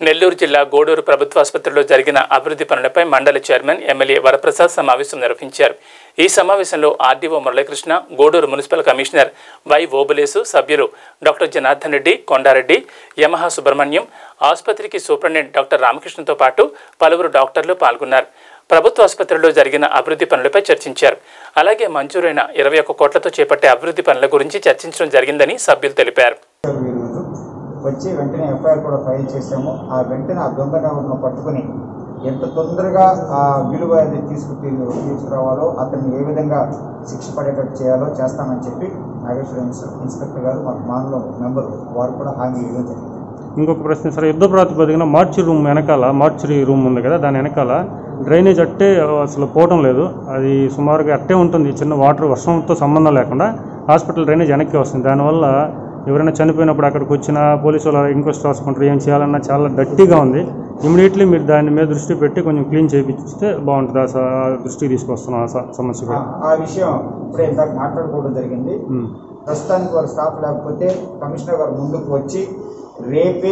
నెల్లూరు జిల్లా గూడూరు ప్రభుత్వ ఆసుపత్రిలో జరిగిన అభివృద్ధి పనులపై మండలి చైర్మన్ ఎమ్మెల్యే వరప్రసాద్ సమావేశం నిర్వహించారు ఈ సమావేశంలో RDO Muralikrishna Gudur municipal commissioner Y Obulesu సభ్యులు డాక్టర్ జనార్దన్ రెడ్డి కొండారెడ్డి యమహా సుబ్రహ్మణ్యం ఆసుపత్రికి సూపరింటెండెంట్ డాక్టర్ రామకృష్ణతో పాటు పలువురు డాక్టర్లు పాల్గొన్నారు ప్రభుత్వ ఆసుపత్రిలో జరిగిన అభివృద్ధి పనులపై చర్చించారు అలాగే మంజూరైన ఇరవై ఒక్క కోట్లతో చేపట్టే అభివృద్ధి పనుల గురించి చర్చించడం జరిగిందని సభ్యులు తెలిపారు ఈరోజు వచ్చి వెంటనే ఎఫ్ఐఆర్ కూడా ఫైల్ చేశాము ఆ వెంటనే ఆ దొంగ ఎవరినో పట్టుకుని ఎంత తొందరగా ఆ విలువ అది తీసుకు తీసుకురావాలో అతన్ని ఏ విధంగా శిక్ష పడేటట్టు చేయాలో చేస్తామని చెప్పి నాగేశ్వర ఇన్స్- ఇన్స్పెక్టర్ గారు మాకు మానలో మెంబరు వారు కూడా హామీ ఇవ్వడం జరిగింది ఇంకొక ప్రశ్న సార్ యుద్ధ ప్రాతిపదికన మార్చి రూమ్ వెనకాల మార్చరీ రూమ్ ఉంది కదా దాని వెనకాల డ్రైనేజ్ అట్టే అసలు పోవటం లేదు అది సుమారుగా అట్టే ఉంటుంది చిన్న వాటర్ వర్షంతో సంబంధం లేకుండా హాస్పిటల్ డ్రైనేజ్ వెనక్కి వస్తుంది దానివల్ల ఎవరైనా చనిపోయినప్పుడు అక్కడికి వచ్చిన పోలీసు వాళ్ళు ఇంక్వెస్ట్ రాసుకుంటారు ఏం చేయాలన్నా చాలా డట్టిగా ఉంది ఇమీడియట్లీ మీరు దాని మీద దృష్టి పెట్టి కొంచెం క్లీన్ చేయించితే బాగుంటుంది ఆ స- ఆ దృష్టికి తీసుకొస్తున్నాం ఆ స- సమస్య ఆ- కూడా ఆ విషయం ఇప్పుడే ఇందాక మాట్లాడుకోవడం జరిగింది ఉమ్. ప్రస్తుతానికి వారు స్టాఫ్ లేకపోతే కమిషనర్ గారు ముందుకు వచ్చి రేపే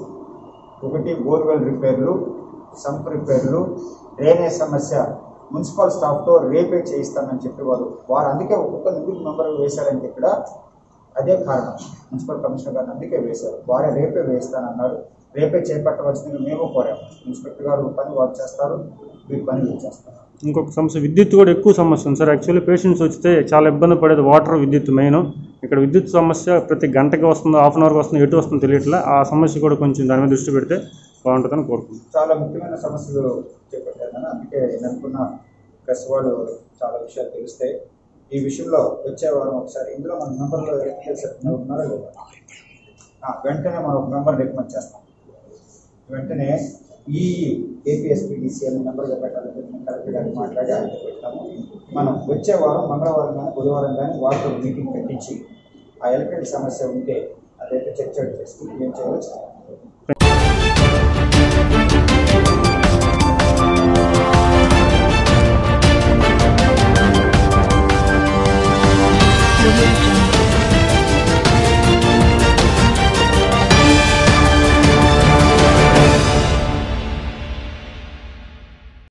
ఒకటి బోర్వెల్ రిపేర్లు సంప్ రిపేర్లు డ్రైనేజ్ సమస్య మున్సిపల్ స్టాఫ్తో రేపే చేయిస్తానని చెప్పి వారు వారు అందుకే ఒక్కొక్క నిధులు మెంబర్ వేశారంటే ఇక్కడ అదే కారణం మున్సిపల్ కమిషనర్ గారిని అందుకే వేశారు వారే రేపే వేస్తానన్నారు రేపే చేపట్టవలసింది మేము కోరాము ఇన్స్పెక్టర్ గారు పని వారు చేస్తారు వీరి పని వీరు చేస్తారు ఇంకొక సమస్య విద్యుత్ కూడా ఎక్కువ సమస్య ఉంది సార్ యాక్చువల్లీ పేషెంట్స్ వస్తే చాలా ఇబ్బంది పడేది వాటర్ విద్యుత్ మెయిన్ ఇక్కడ విద్యుత్ సమస్య ప్రతి గంటకి వస్తుందో హాఫ్ అన్ అవర్కి వస్తుందో ఎటు వస్తుందో తెలియట్లే ఆ సమస్య కూడా కొంచెం దాని మీద దృష్టి పెడితే బాగుంటుందని కోరుకుంటున్నాను చాలా ముఖ్యమైన సమస్యలు చేపట్టాను అందుకే నేను అనుకున్న ప్రెస్ వాళ్ళు చాలా విషయాలు తెలుస్తాయి ఈ విషయంలో వచ్చే వారం ఒకసారి ఇందులో మన మెంబర్లో ఎలక్ట్రికల్ సెక్టర్ ఉన్నారా లేదా ఆ, వెంటనే మనం ఒక మెంబర్ రికమెండ్ చేస్తాం వెంటనే ఈ ఏపీఎస్పీడీసీ అనే నెంబర్గా పెట్టాలని చెప్పి నేను కలెక్టర్ గారికి మాట్లాడి ఆయనతో పెట్టాము మనం వచ్చే వారం మంగళవారం కానీ బుధవారం కానీ వారితో మీటింగ్ పెట్టించి ఆ ఎలక్ట్రికల్ సమస్య ఉంటే అదైతే చర్చ చేసుకుని ఏం చేయాలో చేయాలి